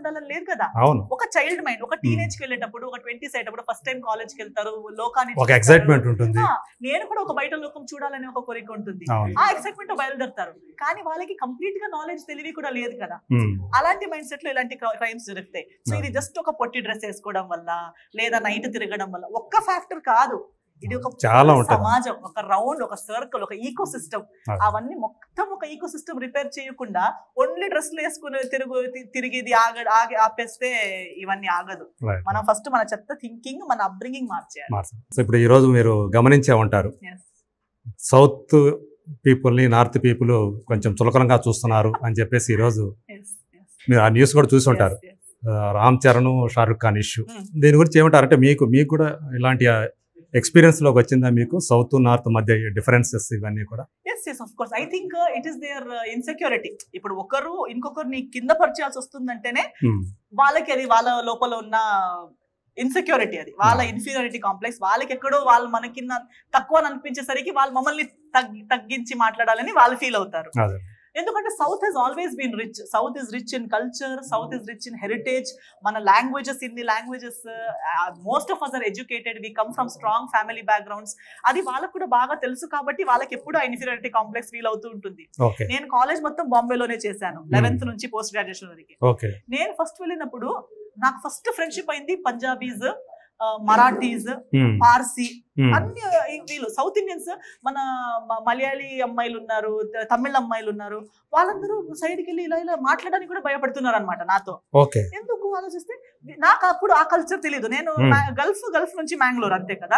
ఉండాలని లేదు కదా అవును ఒక చైల్డ్ మైండ్ ఒక టీనేజ్ కి వెళ్ళేటప్పుడు ఒక ట్వంటీస్ అయ్యేటప్పుడు ఫస్ట్ టైం కాలేజ్ కి వెళ్తారు లోకాన్ని ఒక చూస్తారు. ఎక్సైట్మెంట్ ఉంటుంది ఆ, నేను కూడా ఒక బయట లోకం చూడాలని ఒక కోరిక ఉంటుంది అవును ఆ ఎక్సైట్మెంట్ బయలుదేరుతారు కానీ వాళ్ళకి కంప్లీట్ గా నాలెడ్జ్ తెలివి కూడా లేదు కదా ఉమ్, అలాంటి మైండ్ సెట్ లో ఇలాంటి క్రైమ్స్ జరుగుతాయి సో ఇది జస్ట్ ఒక పొట్టి డ్రెస్ వేసుకోవడం వల్ల లేదా నైట్ తిరగడం వల్ల ఒక్క ఫ్యాక్టర్ కాదు ఇది ఒక చాలా ఉంటది. సమాజం ఒక రౌండ్ ఒక సర్కిల్ ఒక ఈకో సిస్టమ్ అవును. అవన్నీ మొత్తం ఒక ఈకో సిస్టమ్ రిపేర్ చేయకుండా ఓన్లీ డ్రెస్లు వేసుకుని తిరుగు తి- తిరిగేది ఆగ ఆగి ఆపేస్తే ఇవన్నీ ఆగదు right. మనం ఫస్ట్ మన చెత్త థింకింగ్ మన అప్బ్రింగింగ్ మార్చేయాలి మార్చ- సో ఇప్పుడు ఈ రోజు మీరు గమనించే ఉంటారు Yes. సౌత్ పీపుల్ని నార్త్ పీపుల్ కొంచెం చులకనగా చూస్తున్నారు అని చెప్పేసి ఈరోజు Yes, yes, మీరు ఆ న్యూస్ కూడా చూసి ఉంటారు yes, yes. ఆ, రామ్ చరణ్ షారుఖ్ ఖాన్ ఇష్యూ Mm. దీని గురించి ఏమంటారంటే మీకు మీకు కూడా ఇలాంటి ఎక్స్పీరియన్స్ లోకి వచ్చిందా మీకు సౌత్ నార్త్ మధ్య డిఫరెన్సెస్ ఇవన్నీ కూడా yes yes of course I think it is there insecurity ఇప్పుడు ఒకరు ఇంకొకరిని కింద పరిచేయాల్సి వస్తుందంటేనే ఉమ్, వాళ్ళకి అది వాళ్ళ లోపల ఉన్న ఇన్సెక్యూరిటీ అది వాళ్ళ Yeah. ఇన్ఫీరియారిటీ కాంప్లెక్స్ వాళ్ళకి ఎక్కడో వాళ్ళు మనకి తక్కువ అని అనిపించేసరికి వాళ్ళు మమ్మల్ని తగ్గి తగ్గించి మాట్లాడాలని వాళ్ళు ఫీల్ అవుతారు అదే ఎందుకంటే south has always been rich south is rich in culture south is rich in heritage మన లాంగ్వేజెస్ ఇన్ని languages most of us are educated we come from strong family backgrounds అది వాళ్ళకు కూడా బాగా తెలుసు కాబట్టి వాళ్ళకి ఎప్పుడు ఆ ఇన్ఫీరియారిటీ కాంప్లెక్స్ ఫీల్ అవుతూ ఉంటుంది ఓకే నేను కాలేజ్ మొత్తం బాంబేలోనే చేశాను లెవెన్త్ నుంచి పోస్ట్ గ్రాడ్యుయేషన్ వరకు ఓకే నేను ఫస్ట్ వెళ్ళినప్పుడు నాకు ఫస్ట్ ఫ్రెండ్షిప్ అయింది పంజాబీస్ మరాఠీస్ ఉమ్, పార్సీ ఉమ్, అన్ని ఈ వీళ్ళు సౌత్ ఇండియన్స్ మన మ- మలయాళీ అమ్మాయిలు ఉన్నారు త- తమిళ అమ్మాయిలు ఉన్నారు వాళ్ళందరూ సైడ్కి వెళ్ళి ఇలా ఇలా మాట్లాడడానికి కూడా భయపడుతున్నారు అనమాట నాతో ఓకే ఎందుకు ఆలోచిస్తే నాకు అప్పుడు ఆ కల్చర్ తెలియదు నేను Hmm. మా- గల్ఫ్ గల్ఫ్ నుంచి మ్యాంగ్లూర్ అంతే కదా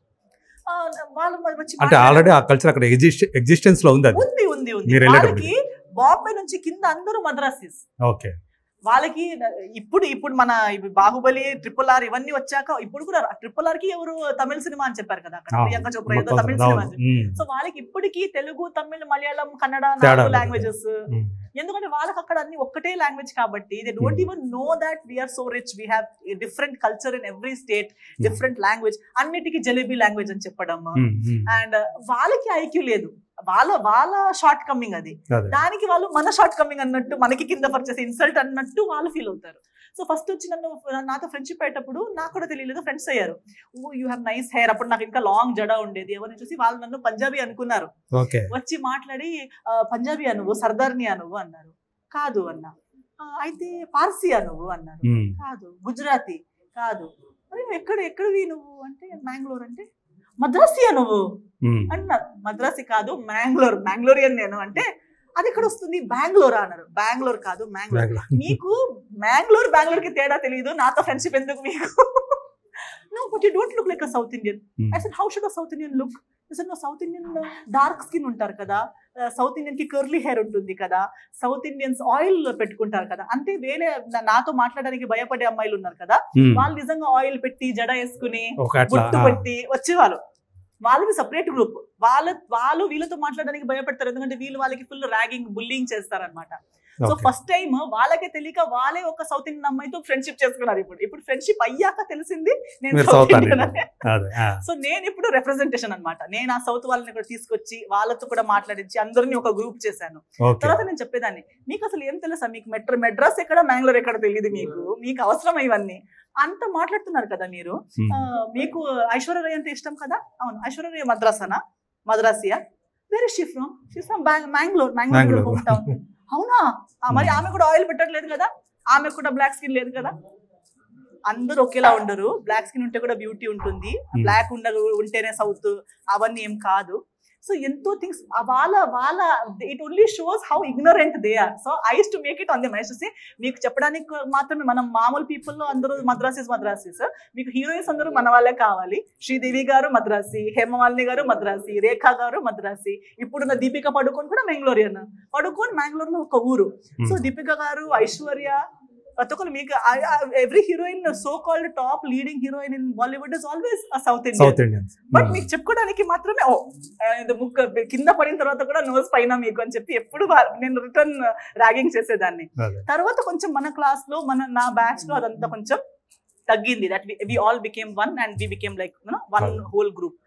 ఆ, వాళ్ళు మరి వచ్చి అంటే మాట్లాడారు. ఆల్రెడీ ఆ కల్చర్ అక్కడ ఎగ్జిస్ట్ ఎగ్జిస్టెన్స్ లో ఉంది అది ఉంది ఉంది ఉంది మీరు వెళ్ళేటప్పుడు. వాళ్ళకి బాంబే నుంచి కింద అందరూ మద్రాసీస్ ఓకే వాళ్ళకి ఇప్పుడు ఇప్పుడు మన ఇవి బాహుబలి ట్రిపుల్ ఆర్ ఇవన్నీ వచ్చాక ఇప్పుడు కూడా ట్రిపుల్ ఆర్ కి ఎవరు తమిళ సినిమా అని చెప్పారు కదా అక్కడ ఆ, ప్రియాంక చోప్రా ఏదో మొత్తం తమిళ సినిమా అని అవును, చెప్పారు. ఉమ్, సో వాళ్ళకి ఇప్పటికీ తెలుగు తమిళ్ మలయాళం కన్నడ తేడా నాలుగు లేదు. లాంగ్వేజెస్ ఉమ్, ఎందుకంటే వాళ్ళకి అక్కడ అన్ని ఒక్కటే లాంగ్వేజ్ కాబట్టి they don't Hmm. Even know that we are so rich we have different culture in every state different language అన్నిటికీ జలేబీ లాంగ్వేజ్ అని చెప్పడం ఉమ్, ఉమ్, అండ్ వాళ్ళకి ఐక్యూ లేదు వాళ్ళ వాళ్ళ షార్ట్ కమింగ్ అది అదే దానికి వాళ్ళు మన షార్ట్ కమింగ్ అన్నట్టు మనకి కింద పరిచేసి ఇన్సల్ట్ అన్నట్టు వాళ్ళు ఫీల్ అవుతారు సో ఫస్ట్ వచ్చి నన్ను నాతో ఫ్రెండ్షిప్ అయ్యేటప్పుడు నాకు కూడా తెలియలేదు ఫ్రెండ్స్ అయ్యారు oh you have nice hair అప్పుడు నాకు ఇంకా లాంగ్ జడ ఉండేది ఎవరిని చూసి వాళ్ళు నన్ను పంజాబీ అనుకున్నారు ఓకే వచ్చి మాట్లాడి "ఆ, పంజాబీ అనువు సర్దార్ని అనువు అన్నారు కాదు అన్నా "ఆ, అయితే పార్సీ అనువు అన్నారు ఉమ్, కాదు గుజరాతీ కాదు మరి నువ్వు ఎక్కడ ఎక్కడివి నువ్వు అంటే మ్యాంగ్లూర్ అంటే మద్రాసియా నువ్వు ఉమ్, అన్నారు మద్రాసి కాదు మ్యాంగ్లూర్ మ్యాంగ్లోరియన్ నేను అంటే అది ఎక్కడ వస్తుంది బెంగళూరు అన్నారు బెంగళూరు కాదు మ్యాంగ్లూర్ బ్యాక్గ్రౌండ్. నీకు మ్యాంగ్లూర్ బెంగళూరు కి తేడా తెలియదు నాతో ఫ్రెండ్షిప్ ఎందుకు మీకు no but you don't look like a south Indian um, I said how should a south Indian look no south Indian dark skin ఉంటారు కదా సౌత్ ఇండియన్ కి కర్లీ హెయిర్ ఉంటుంది కదా సౌత్ ఇండియన్స్ ఆయిల్ పెట్టుకుంటారు కదా అంటే వేరే నా- నాతో మాట్లాడడానికి భయపడే అమ్మాయిలు ఉన్నారు కదా ఉమ్, వాళ్ళు నిజంగా ఆయిల్ పెట్టి జడ వేసుకుని ఒక అట్లా బొట్టు ఆ, పెట్టి వచ్చేవాళ్ళు వాళ్ళది సపరేట్ గ్రూప్ వాళ్ళ వాళ్ళు వీళ్ళతో మాట్లాడడానికి భయపడతారు ఎందుకంటే వీళ్ళు వాళ్ళకి ఫుల్ ర్యాగింగ్ బుల్లింగ్ చేస్తారనమాట సో ఓకే. ఫస్ట్ టైం వాళ్ళకే తెలియక వాళ్ళే ఒక సౌత్ ఇండియన్ అమ్మాయితో ఫ్రెండ్షిప్ చేసుకున్నారు ఇప్పుడు ఇప్పుడు ఫ్రెండ్షిప్ అయ్యాక తెలిసింది నేను మీరు సౌత్ సౌత్ ఇండియన్ అని అని. అదే ఆ, సో నేను ఇప్పుడు రిప్రజెంటేషన్ అన్నమాట నేను ఆ సౌత్ వాళ్ళని కూడా తీసుకొచ్చి వాళ్ళతో కూడా మాట్లాడించి అందరినీ ఒక గ్రూప్ చేశాను ఓకే తర్వాత నేను చెప్పేదాన్ని మీకు అసలు ఏం తెలుసా మీకు మెట్రో మెడ్రాస్ ఎక్కడ మ్యాంగ్లూర్ ఎక్కడ తెలియదు మీకు మీకు అవసరం ఇవన్నీ అంత మాట్లాడుతున్నారు కదా మీరు ఉమ్, ఆ, మీకు ఐశ్వర్య రాయ్ అంటే ఇష్టం కదా అవును ఐశ్వర్య రాయ్ మద్రాసనా మద్రాసియా వేరే she from she from Mangalore Mangalore Mangalore. Home town అవునా ఆ, మరి Hmm. ఆమె కూడా ఆయిల్ పెట్టట్లేదు కదా ఆమె కూడా బ్లాక్ స్కిన్ లేదు కదా అందరూ ఒకేలా ఉండరు బ్లాక్ స్కిన్ ఉంటే కూడా బ్యూటీ ఉంటుంది Hmm. బ్లాక్ ఉండరు ఉంటేనే సౌత్ అవన్నీ ఏం కాదు సో ఎంతో థింగ్స్ వాళ్ళ వాళ్ళ it only shows how ignorant they are so I to make it on the mics చూసి మీకు చెప్పడానికి మాత్రమే మనం మామూలు people లో అందరూ మద్రాసీస్ మద్రాసీస్ మీకు హీరోయిన్స్ అందరూ మన వాళ్ళే కావాలి శ్రీదేవి గారు మద్రాసి హేమమాలిని గారు మద్రాసి రేఖా గారు మద్రాసి ఇప్పుడున్న దీపిక పడుకోన్ కూడా మ్యాంగ్లోరియన్ పడుకోన్ మ్యాంగ్లూర్ లో ఒక ఊరు ఉమ్, సో దీపిక గారు ఐశ్వర్య ప్రతి ఒక్కరు మీకు every heroine so called top leading heroine in Bollywood is always south Indian south Indians but మీకు చెప్పుకోవడానికి మాత్రమే ఓ ఆ, ఇది ముక్క కింద పడిన తర్వాత కూడా నోస్ పైన మీకు అని చెప్పి ఎప్పుడు వా- నేను రిటర్న్ ర్యాగింగ్ చేసేదాన్ని అదే తర్వాత కొంచెం మన క్లాస్ లో మన నా బ్యాచ్ లో అదంతా కొంచెం తగ్గింది that we all became one and we became like one అవును. Whole group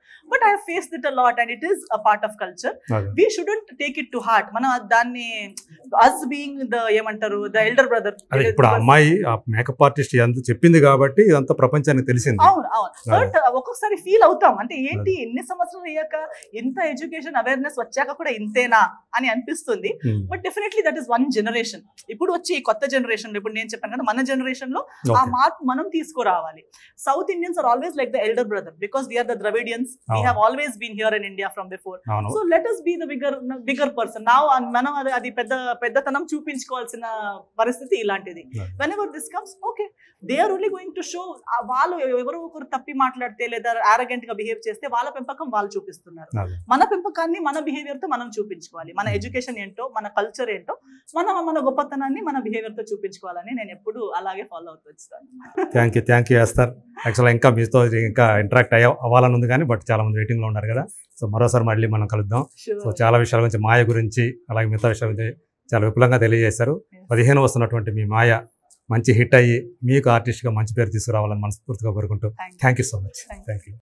but I face that a lot and it is a part of culture అదే. We shouldn't take it to heart మనం దాన్ని as being the ఏమంటారు the elder brother అదే ఇప్పుడు ఆ అమ్మాయి ఆ మేకప్ ఆర్టిస్ట్ ఎంత చెప్పింది కాబట్టి ఇదంతా ప్రపంచానికి తెలిసింది అవును అవును బట్ ఒక్కొక్కసారి ఫీల్ అవుతాం అంటే ఏంటి ఎన్ని సంవత్సరాలు అయ్యాక ఇంత ఎడ్యుకేషన్ అవేర్నెస్ వచ్చాక కూడా ఇంతేనా అని అనిపిస్తుంది um, but definitely that is one generation ఇప్పుడు వచ్చి ఈ కొత్త జనరేషన్ ఇప్పుడు నేను చెప్పాను కదా మన జనరేషన్ లో ఆ ఓకే. మార్పు మనం తీసుకురావాలి south Indians are always like the elder brother because we are the Dravidians we అవును. Have always been here in India from before అవును so let us be the bigger bigger person నా మనం అది అది పెద్ద పెద్దతనం చూపించుకోవాల్సిన పరిస్థితి ఇలాంటిది Yeah. Whenever this comes okay they are only going to show వాళ్ళు ఎవరో ఒకరు తప్పి మాట్లాడితే లేదా arrogant గా బిహేవ్ చేస్తే వాళ్ళ పెంపకం వాళ్ళు చూపిస్తున్నారు అదే. మన పెంపకాన్ని మన behaviour తో మనం చూపించుకోవాలి మన ఎడ్యుకేషన్ ఏంటో మన కల్చర్ ఏంటో మన మన గొప్పతనాన్ని మన behaviour తో చూపించుకోవాలని నేను ఎప్పుడు అలాగే ఫాలో అవుతూ వచ్చాను థ్యాంక్ యూ థ్యాంక్ యూ వేస్తారు యాక్చువల్గా ఇంకా మీతో ఇంకా ఇంటరాక్ట్ అయ్యే అవ్వాలని ఉంది కానీ బట్ చాలా మంది వెయిటింగ్లో ఉన్నారు కదా సో మరోసారి మళ్ళీ మనం కలుద్దాం సో చాలా విషయాల గురించి మాయ గురించి అలాగే మిగతా విషయాల గురించి చాలా విపులంగా తెలియజేశారు పదిహేను వస్తున్నటువంటి మీ మాయ మంచి హిట్ అయ్యి మీకు ఆర్టిస్ట్గా మంచి పేరు తీసుకురావాలని మనస్ఫూర్తిగా కోరుకుంటూ Thank you. Thank you so much Thank you. Thank you